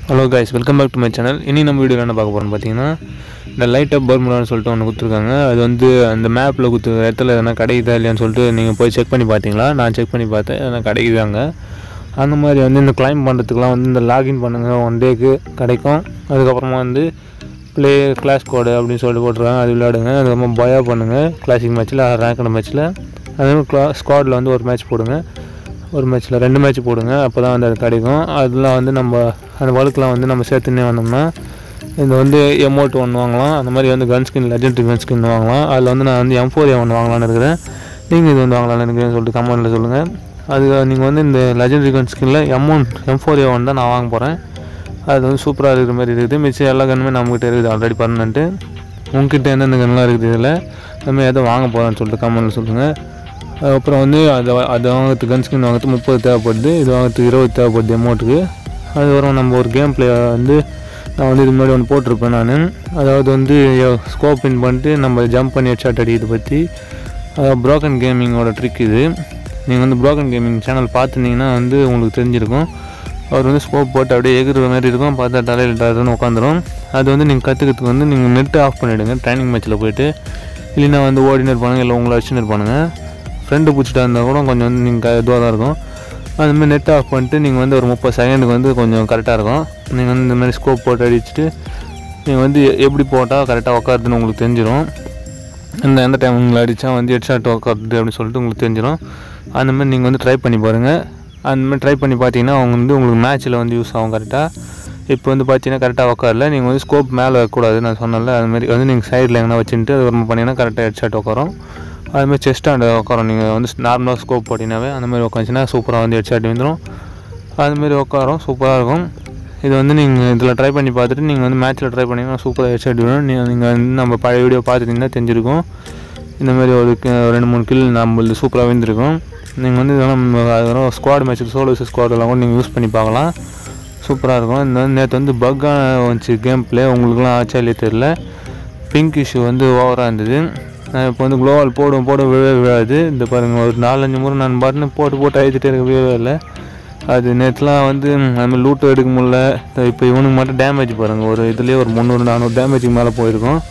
hello guys welcome back to my channel இனி நம்ம வீடியோவில் என்ன பார்க்க போகிறோம்னு பார்த்தீங்கன்னா இந்த லைட் அப் பர்முடான்னு சொல்லிட்டு ஒன்று கொடுத்துருக்காங்க அது வந்து அந்த மேப்பில் கொடுத்து இடத்துல எதனா கிடைக்குதா இல்லையான்னு சொல்லிட்டு நீங்கள் போய் செக் பண்ணி பார்த்தீங்களா நான் செக் பண்ணி பார்த்தேன் எதனா கிடைக்குதாங்க அந்த மாதிரி வந்து இந்த கிளைம் பண்ணுறதுக்குலாம் வந்து இந்த லாகின் பண்ணுங்கள் ஒன் டேக்கு கிடைக்கும் அதுக்கப்புறமா வந்து ப்ளே கிளாஸ் கோடு அப்படின்னு சொல்லிட்டு போட்டிருக்காங்க அது விளையாடுங்க அதுக்கப்புறமா பயா பண்ணுங்கள் கிளாசிக் மேட்ச்சில் ரேங்கட் மேட்ச்சில் அதே கிளா ஸ்குவாடில் வந்து ஒரு மேட்ச் போடுங்க ஒரு மேட்ச்சில் ரெண்டு மேட்ச் போடுங்க அப்போ தான் வந்து அது கிடைக்கும் அதெல்லாம் வந்து நம்ம அந்த வழுக்கெலாம் வந்து நம்ம சேர்த்துனே வந்தோம்னா இந்த வந்து எமௌண்ட் ஒன்று வாங்கலாம் அந்த மாதிரி வந்து gun skin legendary gun skin வாங்கலாம் அதில் வந்து நான் வந்து எம் ஃபோர் ஒன்று வாங்கலாம்னு இருக்கிறேன் நீங்கள் இது வந்து வாங்கலாம்னு இருக்கிறேன்னு சொல்லிட்டு கமெண்ட்டில் சொல்லுங்கள் அது நீங்கள் வந்து இந்த லெஜெண்டரி கன் ஸ்கின்னில் எமௌண்ட் எம் ஃபோர் ஒன் தான் நான் வாங்க போகிறேன் அது வந்து சூப்பராக இருக்கிற மாதிரி இருக்குது மிச்சம் எல்லா கன்னுமே நம்மக்கிட்ட இருக்குது ஆல்ரெடி பர்மனெண்ட்டு உங்ககிட்ட எந்தெந்த கன்லாம் இருக்குது இதில் அதுமாதிரி எதை வாங்க போகிறேன்னு சொல்லிட்டு கமெண்ட்டில் சொல்லுங்கள் அதுக்கப்புறம் வந்து அதை வா- அதை வாங்கிறதுக்கு கன் ஸ்கின் வாங்கிறதுக்கு முப்பது தேவைப்படுது இது வாங்கிறதுக்கு இருபது தேவைப்படுது அமௌண்ட்டுக்கு அதுக்கப்புறம் நம்ம ஒரு கேம் பிளே வந்து நான் வந்து இது முன்னாடி ஒன்று போட்டிருப்பேன் நான் அதாவது வந்து ஸ்கோப் இன் பண்ணிட்டு நம்ம ஜம்ப் பண்ணி ஹெட்ஷாட் அடிக்கிறத பற்றி ப்ரோக்கன் கேமிங்கோட ட்ரிக் இது நீங்கள் வந்து ப்ரோக்கன் கேமிங் சேனல் பார்த்துருந்தீங்கன்னா வந்து உங்களுக்கு தெரிஞ்சிருக்கும் அவர் வந்து ஸ்கோப் போட்டு அப்படியே எகிற மாதிரி இருக்கும் பார்த்தா தலையில் டர்னு உட்காந்துரும் அது வந்து நீங்கள் கற்றுக்கிறதுக்கு வந்து நீங்கள் நெட்டு ஆஃப் பண்ணிவிடுங்க ட்ரைனிங் மேட்ச்சில் போயிட்டு இல்லைன்னா வந்து ஓடினு இருப்பானுங்க இல்லை உங்களை அடிச்சுன்னு இருப்பானுங்க ஃப்ரெண்டு பிடிச்சிட்டா இருந்தால் கூட கொஞ்சம் வந்து நீங்கள் இதுவாக தான் இருக்கும் அதுமாதிரி நெட் ஆஃப் பண்ணிட்டு நீங்கள் வந்து ஒரு முப்பது செகண்டுக்கு வந்து கொஞ்சம் கரெக்டாக இருக்கும் நீங்கள் வந்து இந்த மாதிரி ஸ்கோப் போட்டு அடிச்சுட்டு நீங்கள் வந்து எ- எப்படி போட்டால் கரெக்டாக உட்காருதுன்னு உங்களுக்கு தெரிஞ்சிடும் இந்த எந்த டைம் உங்களை அடித்தா வந்து ஹெட்ஷாட் உட்காருது அப்படின்னு சொல்லிட்டு உங்களுக்கு தெரிஞ்சிடும் அந்த மாதிரி நீங்கள் வந்து ட்ரை பண்ணி பாருங்கள் அந்த மாதிரி ட்ரை பண்ணி பார்த்தீங்கன்னா அவங்க வந்து உங்களுக்கு மேட்ச்சில் வந்து யூஸ் ஆகும் கரெக்டாக இப்போ வந்து பார்த்தீங்கன்னா கரெக்டாக உட்காரல நீங்கள் வந்து ஸ்கோப் மேலே வைக்கக்கூடாது நான் சொன்னேன்ல அது மாதிரி வந்து நீங்கள் சைடில் எங்கன்னா வச்சுட்டு அது ஒரு பண்ணிங்கன்னா கரெக்டாக ஹெட்ஷாட் உட்காரும் அதுமாதிரி செஸ்ட் ஆண்டு உட்காரும் நீங்கள் வந்து நார்மலாக ஸ்கோப் போட்டிங்கனாவே அந்த மாதிரி உட்காந்துச்சுன்னா சூப்பராக வந்து ஹெட்ஷாட் வந்துடும் அதுமாரி உட்காரும் சூப்பராக இருக்கும் இது வந்து நீங்கள் இதில் ட்ரை பண்ணி பார்த்துட்டு நீங்கள் வந்து மேட்ச்சில் ட்ரை பண்ணிங்கன்னா சூப்பராக ஹெட்ஷாட் வரும் நீங்கள் நீங்கள் வந்து நம்ம பழைய வீடியோ பார்த்துட்டிங்கன்னா தெரிஞ்சிருக்கும் இந்த மாதிரி ஒரு க- ரெண்டு மூணு கில் நம்மளது சூப்பராக விழுந்திருக்கும் நீங்கள் வந்து இதெல்லாம் அதெல்லாம் ஸ்குவாட் மேட்ச் சோலோ ஸ்குவாடெல்லாம் கூட நீங்கள் யூஸ் பண்ணி பார்க்கலாம் சூப்பராக இருக்கும் இந்த நேற்று வந்து பக்காக வந்துச்சு கேம் ப்ளே உங்களுக்குலாம் ஆச்சா இல்லையே தெரில பிங்க் இஷ்யூ வந்து ஓவராக இருந்தது நான் இப்போ வந்து க்ளோவால் போடும் போட விழவே விழாது இந்த பாருங்கள் ஒரு நாலஞ்சு முறை நான் பாட்டுன்னு போட்டு போட்டு அழிச்சிட்டே இருக்க விழவே இல்லை அது நேற்றுலாம் வந்து நம்ம லூட்டு எடுக்க முடியல இப்போ இவனுக்கு மட்டும் டேமேஜ் பாருங்கள் ஒரு இதுலேயே ஒரு முந்நூறு நானூறு டேமேஜுக்கு மேலே போயிருக்கும்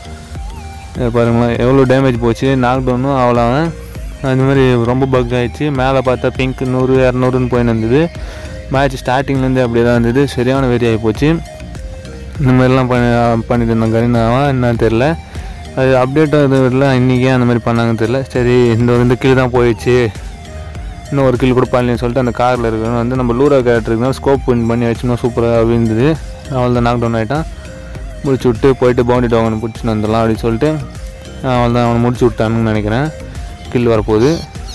இதை பாருங்களேன் எவ்வளோ டேமேஜ் போச்சு நாக் டவுனும் அவ்வளோ அவன் அது மாதிரி ரொம்ப பக் ஆயிடுச்சு மேலே பார்த்தா பிங்க் நூறு இரநூறுன்னு போயின்னு இருந்தது மேட்ச் ஸ்டார்டிங்லேருந்து அப்படியே தான் இருந்தது சரியான வெறி ஆகி போச்சு இந்த மாதிரிலாம் பண்ணி பண்ணிட்டு இருந்தோம் கரீனாவா என்னன்னு தெரில அது அப்டேட் ஆகுதுல இன்றைக்கே அந்த மாதிரி பண்ணாங்கன்னு தெரில சரி இந்த ஒரு இந்த கில் தான் போயிடுச்சு இன்னும் ஒரு கில் கூட பண்ணலன்னு சொல்லிட்டு அந்த காரில் இருக்கிறவங்க வந்து நம்ம லூரா கேரக்டருக்கு தான் ஸ்கோப் வின் பண்ணி வச்சுனா சூப்பராக விழுந்தது அவள் தான் நாக் டவுன் ஆகிட்டான் முடிச்சு விட்டு போயிட்டு பவுண்டி டவுன் பிடிச்சின்னு வந்துடலாம் அப்படின்னு சொல்லிட்டு அவள் தான் அவனை முடிச்சு விட்டான்னு நினைக்கிறேன் கில் வரப்போகுது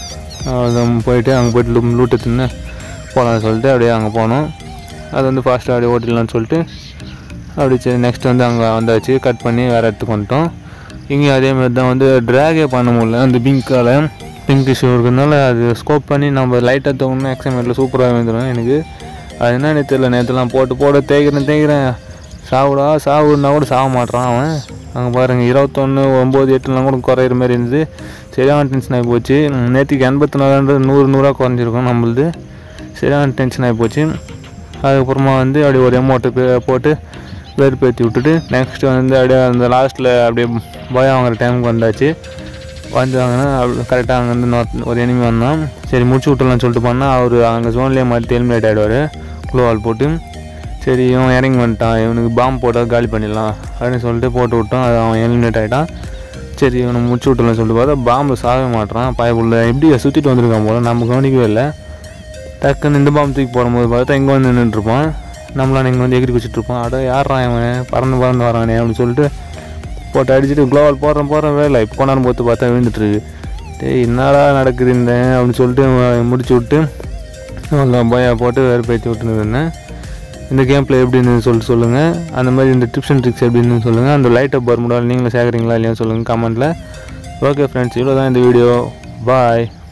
அவள் தான் போயிட்டு அங்கே போயிட்டு லூ- லூட்டு தின்னு போகலான்னு சொல்லிட்டு அப்படியே அங்கே போனோம் அது வந்து ஃபாஸ்ட்டாக அப்படியே ஓட்டிடலாம்னு சொல்லிட்டு அப்படி சரி நெக்ஸ்ட் வந்து அங்கே வந்தாச்சு கட் பண்ணி வேறு இடத்துக்கு வந்துட்டோம் இங்கேயும் அதே மாதிரி தான் வந்து ட்ராகே பண்ண முடியல அந்த பிங்க்கால் பிங்க் இஷ்யூ இருக்கிறதுனால அது ஸ்கோப் பண்ணி நம்ம லைட்டாக தோணுன்னா எக்ஸாமேட்டில் சூப்பராக வந்துடும் எனக்கு அது என்னன்னு தெரியல நேற்றுலாம் போட்டு போட தேய்க்கிறேன் தேய்க்கிறேன் சாவுடா சாவுன்னா கூட சாக மாட்றான் அவன் அங்கே பாருங்கள் இருபத்தொன்று ஒம்பது எட்டுலாம் கூட குறையிற மாதிரி இருந்தது சரியான டென்ஷன் ஆகி போச்சு நேற்றுக்கு எண்பத்தி நாலுன்றது நூறு நூறாக குறைஞ்சிருக்கும் நம்மளுது சரியான டென்ஷன் ஆகி போச்சு அதுக்கப்புறமா வந்து அப்படியே ஒரு எமௌண்ட்டு போட்டு வெறுப்பேற்றி விட்டுட்டு நெக்ஸ்ட் வந்து அப்படியே அந்த லாஸ்ட்டில் அப்படியே பயம் வாங்குற டைமுக்கு வந்தாச்சு வந்தாங்கன்னா கரெக்டாக அங்கேருந்து இன்னொரு- ஒரு எனிமி வந்தான் சரி முடிச்சு விட்டுலாம்னு சொல்லிட்டு பண்ணால் அவர் அங்கே ஜோன்லேயே மாட்டி எலிமினேட் ஆகிடுவார் க்ளோவால் போட்டு சரி இவன் இறங்கி வந்துட்டான் இவனுக்கு பாம்பு போட்டால் காலி பண்ணிடலாம் அப்படின்னு சொல்லிட்டு போட்டு விட்டோம் அது அவன் எலிமினேட் ஆகிட்டான் சரி இவனை முடிச்சு விட்டுலாம்னு சொல்லிட்டு பார்த்தா பாம்பு சாகவே மாட்றான் பயப்புள்ள எப்படி சுற்றிட்டு வந்திருக்கான் போல நம்ம கவனிக்கவே இல்லை டக்குன்னு இந்த பாம்பு தூக்கி போடும்போது பார்த்தா இங்கே வந்து நின்றுட்டுருப்பான் நம்மளாம் இங்கே வந்து எகிரி குச்சிட்டு இருப்பான் அட யாரா இவன் பறந்து பறந்து வரானே அப்படின்னு சொல்லிட்டு போட்டு அடிச்சுட்டு க்ளோவால் போடுறேன் போடுறேன் வேலை இப்போ கொண்டாந்து போத்து பார்த்தா விழுந்துட்டுருக்கு டேய் என்னடா நடக்குது இந்த அப்படின்னு சொல்லிட்டு அவன் முடிச்சு விட்டு நல்லா பயா போட்டு வேறு பேச்சு விட்டுன்னு இருந்தேன் இந்த கேம் பிளே எப்படின்னு சொல்லிட்டு சொல்லுங்கள் அந்த மாதிரி இந்த டிப்ஸ் அண்ட் ட்ரிக்ஸ் எப்படின்னு சொல்லுங்கள் அந்த லைட் அப் பர்முடால் நீங்களும் சேர்க்குறீங்களா இல்லையான்னு சொல்லுங்கள் கமெண்ட்டில் ஓகே ஃப்ரெண்ட்ஸ் இவ்வளோ தான் இந்த வீடியோ பாய்